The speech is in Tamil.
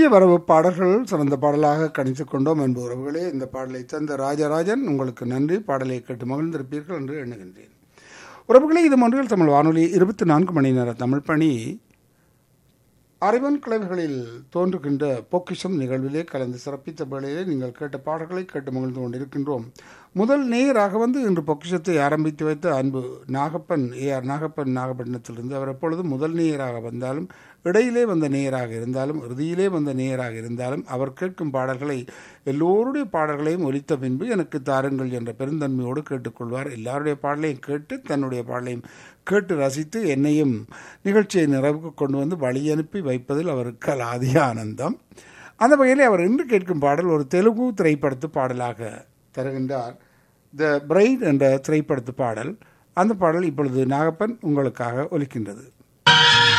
வரவு பாடல்கள் சிறந்த பாடலாக கணித்துக் கொண்டோம் என்பது உறவுகளே இந்த பாடலை தந்த ராஜராஜன் உங்களுக்கு நன்றி பாடலை கேட்டு மகிழ்ந்திருப்பீர்கள் என்று எண்ணுகின்றேன் உறவுகளே இது மொன்றில் தமிழ் வானொலி இருபத்தி நான்கு மணி நேர தமிழ் பணி அறிவன் கிழமைகளில் தோன்றுகின்ற பொக்கிஷம் நிகழ்விலே கலந்து சிறப்பித்த வேளையிலே நீங்கள் கேட்ட பாடல்களை கேட்டு மகிழ்ந்து கொண்டிருக்கின்றோம் முதல் நேயராக வந்து இன்று பொக்கிஷத்தை ஆரம்பித்து வைத்த அன்பு நாகப்பன் ஏ ஆர் நாகப்பன் நாகப்பட்டினத்திலிருந்து அவர் எப்பொழுதும் முதல் நேயராக வந்தாலும் இடையிலே வந்த நேயராக இருந்தாலும் இறுதியிலே வந்த நேயராக இருந்தாலும் அவர் கேட்கும் பாடல்களை எல்லோருடைய பாடல்களையும் ஒலித்த பின்பு எனக்கு தாருங்கள் என்ற பெருந்தன்மையோடு கேட்டுக்கொள்வார் எல்லாருடைய பாடலையும் கேட்டு தன்னுடைய பாடலையும் கேட்டு ரசித்து என்னையும் நிகழ்ச்சியை நிறைவுக்கு கொண்டு வந்து வழி அனுப்பி வைப்பதில் அவருக்கு அலாதிய ஆனந்தம் அந்த வகையில் அவர் இன்று கேட்கும் பாடல் ஒரு தெலுங்கு திரைப்படத்து பாடலாக தருகின்றார் த பிரைட் என்ற திரைப்படத்து பாடல் அந்த பாடல் இப்பொழுது நாகப்பன் உங்களுக்காக ஒலிக்கின்றது